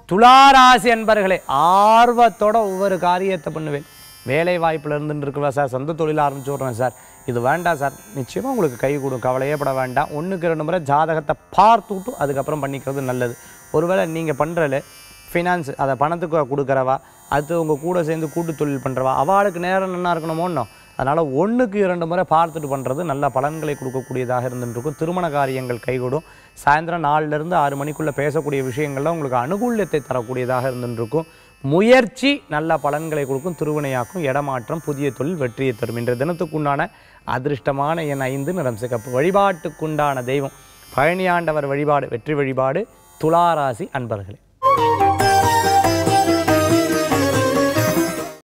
துளாராசி அன்பர்களே ஆர்வத்தோட ஒவ்வொரு காரியத்தை பண்ணுவேன் வேலை வாய்ப்பில் இருந்துட்டு இருக்கிறவா சார் சொந்த தொழில் ஆரம்பிச்சு விட்றேன் சார் இது வேண்டாம் சார் நிச்சயமாக உங்களுக்கு கை கொடுக்கும் கவலையே பட வேண்டாம் ஒன்றுக்கு ரெண்டு முறை ஜாதகத்தை பார்த்து விட்டு அதுக்கப்புறம் பண்ணிக்கிறது நல்லது ஒருவேளை நீங்கள் பண்ணுறல ஃபினான்ஸ் அதை பணத்துக்கு கொடுக்குறவா அது உங்கள் கூட சேர்ந்து கூட்டு தொழில் பண்ணுறவா அவளுக்கு நேரம் நல்லா இருக்கணுமோன்னோ அதனால் ஒன்றுக்கு இரண்டு முறை பார்த்துட்டு பண்ணுறது நல்ல பலன்களை கொடுக்கக்கூடியதாக இருந்துருக்கும் திருமண காரியங்கள் கைகூடும் சாயந்தரம் நாலுலேருந்து ஆறு மணிக்குள்ளே பேசக்கூடிய விஷயங்கள்ல உங்களுக்கு அனுகூல்யத்தை தரக்கூடியதாக இருந்துருக்கும் முயற்சி நல்ல பலன்களை கொடுக்கும் திருவினையாக்கும் இடமாற்றம் புதிய தொழில் வெற்றியை தரும் இன்றைய தினத்துக்குண்டான அதிர்ஷ்டமான என் ஐந்து நிறம் சிகப்பு வழிபாட்டுக்குண்டான தெய்வம் பழனியாண்டவர் வழிபாடு வெற்றி வழிபாடு துளாராசி அன்பர்களே